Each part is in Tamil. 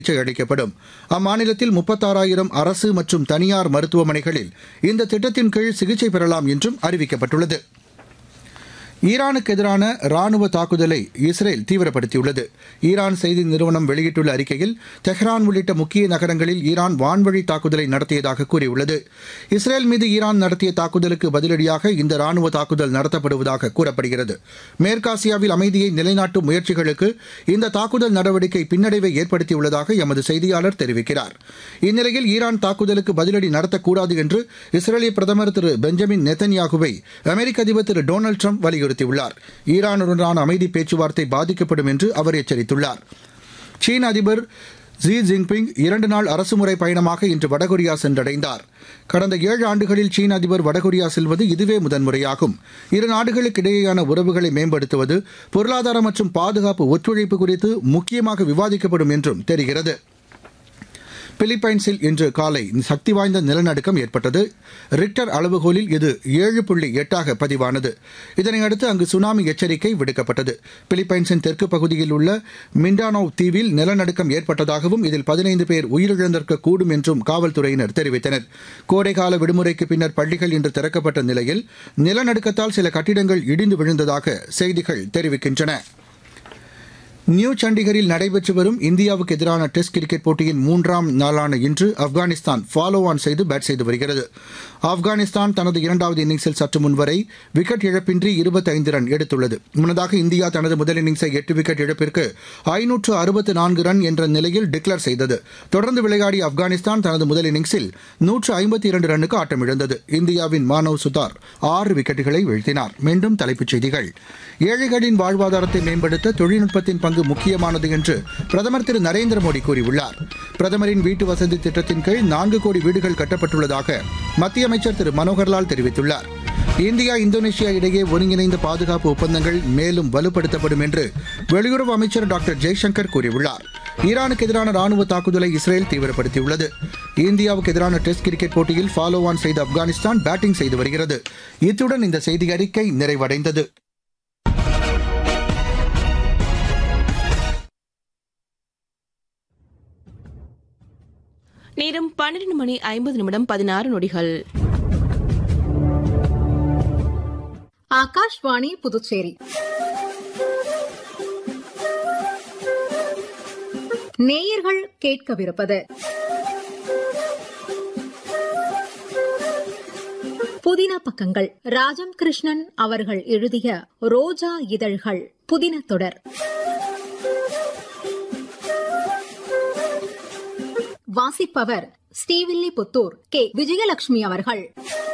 சிகிச்சை அளிக்கப்படும் அம்மாநிலத்தில் முப்பத்தாறாயிரம் அரசு மற்றும் தனியார் மருத்துவமனைகளில் இந்த திட்டத்தின் கீழ் சிகிச்சை பெறலாம் என்றும் அறிவிக்கப்பட்டுள்ளது ஈரானுக்கு எதிரான ராணுவ தாக்குதலை இஸ்ரேல் தீவிரப்படுத்தியுள்ளது ஈரான் செய்தி நிறுவனம் வெளியிட்டுள்ள அறிக்கையில் தெஹ்ரான் உள்ளிட்ட முக்கிய நகரங்களில் ஈரான் வான்வழி தாக்குதலை நடத்தியதாக கூறியுள்ளது இஸ்ரேல் மீது ஈரான் நடத்திய தாக்குதலுக்கு பதிலடியாக இந்த ராணுவ தாக்குதல் நடத்தப்படுவதாக கூறப்படுகிறது மேற்காசியாவில் அமைதியை நிலைநாட்டும் முயற்சிகளுக்கு இந்த தாக்குதல் நடவடிக்கை பின்னடைவை ஏற்படுத்தியுள்ளதாக எமது செய்தியாளர் தெரிவிக்கிறார் இந்நிலையில் ஈரான் தாக்குதலுக்கு பதிலடி நடத்தக்கூடாது என்று இஸ்ரேலிய பிரதமர் திரு பெஞ்சமின் நெத்தன்யாகுவை அமெரிக்க அதிபர் திரு டொனால்டு ட்ரம்ப் வலியுறுத்தியுள்ளார் ஈரானுடனான அமைதி பேச்சுவார்த்தை பாதிக்கப்படும் என்று அவர் எச்சரித்துள்ளார் சீன அதிபர் ஜி ஜின்பிங் இரண்டு நாள் அரசுமுறை பயணமாக இன்று வடகொரியா சென்றடைந்தார் கடந்த ஏழு ஆண்டுகளில் சீன அதிபர் வடகொரியா செல்வது இதுவே முதன்முறையாகும் இரு நாடுகளுக்கு இடையேயான உறவுகளை மேம்படுத்துவது பொருளாதார மற்றும் பாதுகாப்பு ஒத்துழைப்பு குறித்து முக்கியமாக விவாதிக்கப்படும் என்றும் தெரிகிறது பிலிப்பைன்ஸில் இன்று காலை சக்தி வாய்ந்த நிலநடுக்கம் ஏற்பட்டது ரிக்டர் அளவுகோலில் இது ஏழு புள்ளி எட்டாக பதிவானது இதனையடுத்து அங்கு சுனாமி எச்சரிக்கை விடுக்கப்பட்டது பிலிப்பைன்ஸின் தெற்கு பகுதியில் உள்ள மிண்டானோவ் தீவில் நிலநடுக்கம் ஏற்பட்டதாகவும் இதில் பதினைந்து பேர் உயிரிழந்திருக்கக்கூடும் என்றும் காவல்துறையினர் தெரிவித்தனர் கோடைக்கால விடுமுறைக்கு பின்னர் பள்ளிகள் இன்று திறக்கப்பட்ட நிலையில் நிலநடுக்கத்தால் சில கட்டிடங்கள் இடிந்து விழுந்ததாக செய்திகள் தெரிவிக்கின்றன நியூ சண்டிகரில் நடைபெற்று வரும் இந்தியாவுக்கு எதிரான டெஸ்ட் கிரிக்கெட் போட்டியின் மூன்றாம் நாளான இன்று ஆப்கானிஸ்தான் ஃபாலோ ஆன் செய்து பேட் செய்து வருகிறது ஆப்கானிஸ்தான் தனது இரண்டாவது இன்னிங்ஸில் சற்று முன்வரை விக்கெட் இழப்பின்றி இருபத்தைந்து ரன் எடுத்துள்ளது முன்னதாக இந்தியா தனது முதல் இன்னிங்ஸை எட்டு விக்கெட் இழப்பிற்கு ஐநூற்று அறுபத்து நான்கு ரன் என்ற நிலையில் டிக்ளேர் செய்தது தொடர்ந்து விளையாடிய ஆப்கானிஸ்தான் தனது முதல் இன்னிங்ஸில் நூற்று ஐம்பத்தி இரண்டு ரன்னுக்கு ஆட்டமிழந்தது இந்தியாவின் மானவ் சுதார் ஆறு விக்கெட்டுகளை வீழ்த்தினார் மீண்டும் தலைப்புச் செய்திகள் ஏழைகளின் வாழ்வாதாரத்தை மேம்படுத்த தொழில்நுட்பத்தின் பங்கு முக்கியமானது என்று பிரதமர் திரு நரேந்திர மோடி கூறியுள்ளார் பிரதமரின் வீட்டு வசதி திட்டத்தின் கீழ் நான்கு கோடி வீடுகள் கட்டப்பட்டுள்ளதாக மத்திய அமைச்சர் திரு மனோகர்லால் தெரிவித்துள்ளார் இந்தியா இந்தோனேஷியா இடையே ஒருங்கிணைந்த பாதுகாப்பு ஒப்பந்தங்கள் மேலும் வலுப்படுத்தப்படும் என்று வெளியுறவு அமைச்சர் டாக்டர் ஜெய்சங்கர் கூறியுள்ளார் ஈரானுக்கு எதிரான ராணுவ தாக்குதலை இஸ்ரேல் தீவிரப்படுத்தியுள்ளது இந்தியாவுக்கு எதிரான டெஸ்ட் கிரிக்கெட் போட்டியில் ஃபாலோ ஆன் செய்த ஆப்கானிஸ்தான் பேட்டிங் செய்து வருகிறது இத்துடன் இந்த செய்தி அறிக்கை நிறைவடைந்தது நேரம் பன்னிரண்டு மணி ஐம்பது நிமிடம் பதினாறு நொடிகள் ஆகாஷ்வாணி புதுச்சேரி நேயர்கள் கேட்கவிருப்பது புதின பக்கங்கள் ராஜம் கிருஷ்ணன் அவர்கள் எழுதிய ரோஜா இதழ்கள் புதின தொடர் வாசிப்பவர் ஸ்ரீவில்லிபுத்தூர் கே விஜயலட்சுமி அவர்கள்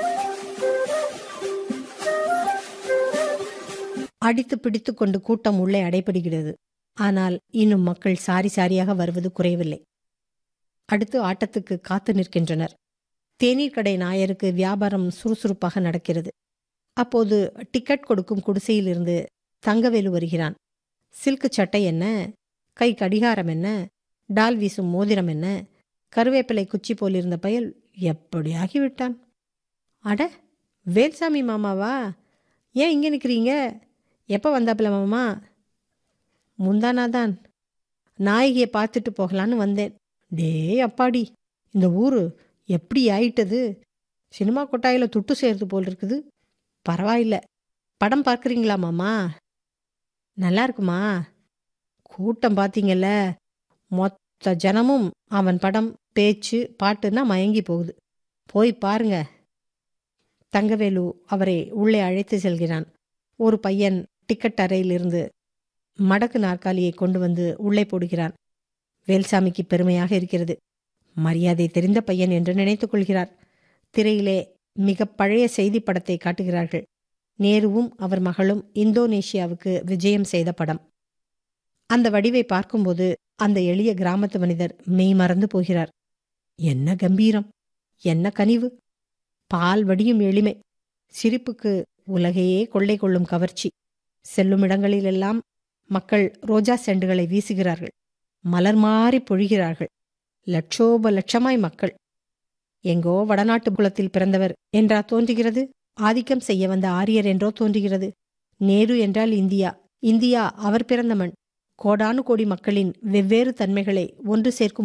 அடித்து பிடித்து கொண்டு கூட்டம் உள்ளே அடைபடுகிறது ஆனால் இன்னும் மக்கள் சாரி சாரியாக வருவது குறையவில்லை அடுத்து ஆட்டத்துக்கு காத்து நிற்கின்றனர் தேநீர் கடை நாயருக்கு வியாபாரம் சுறுசுறுப்பாக நடக்கிறது அப்போது டிக்கெட் கொடுக்கும் குடிசையிலிருந்து தங்கவேலு வருகிறான் சில்கு சட்டை என்ன கை கடிகாரம் என்ன டால் வீசும் மோதிரம் என்ன கருவேப்பிலை குச்சி போலிருந்த பயல் எப்படி ஆகிவிட்டான் அட வேல்சாமி மாமாவா ஏன் இங்கே நிற்கிறீங்க எப்போ வந்தாப்புல மாமா முந்தானாதான் நாயகியை பார்த்துட்டு போகலான்னு வந்தேன் டேய் அப்பாடி இந்த ஊர் எப்படி ஆயிட்டது சினிமா கொட்டாயில் துட்டு சேர்த்து போல் இருக்குது பரவாயில்ல படம் பார்க்குறீங்களா மாமா நல்லா இருக்குமா கூட்டம் பார்த்தீங்கல்ல மொத்த ஜனமும் அவன் படம் பேச்சு பாட்டுன்னா மயங்கி போகுது போய் பாருங்க தங்கவேலு அவரை உள்ளே அழைத்து செல்கிறான் ஒரு பையன் டிக்கெட் அறையிலிருந்து மடக்கு நாற்காலியை கொண்டு வந்து உள்ளே போடுகிறான் வேல்சாமிக்கு பெருமையாக இருக்கிறது மரியாதை தெரிந்த பையன் என்று நினைத்துக் கொள்கிறார் திரையிலே மிக பழைய செய்தி படத்தை காட்டுகிறார்கள் நேருவும் அவர் மகளும் இந்தோனேஷியாவுக்கு விஜயம் செய்த படம் அந்த வடிவை பார்க்கும்போது அந்த எளிய கிராமத்து மனிதர் மெய் மறந்து போகிறார் என்ன கம்பீரம் என்ன கனிவு பால் வடியும் எளிமை சிரிப்புக்கு உலகையே கொள்ளை கொள்ளும் கவர்ச்சி செல்லும் இடங்களிலெல்லாம் மக்கள் ரோஜா செண்டுகளை வீசுகிறார்கள் மலர் மாறி பொழிகிறார்கள் லட்சோப லட்சமாய் மக்கள் எங்கோ வடநாட்டு குலத்தில் பிறந்தவர் என்றா தோன்றுகிறது ஆதிக்கம் செய்ய வந்த ஆரியர் என்றோ தோன்றுகிறது நேரு என்றால் இந்தியா இந்தியா அவர் பிறந்த மண் கோடானு கோடி மக்களின் வெவ்வேறு தன்மைகளை ஒன்று சேர்க்கும்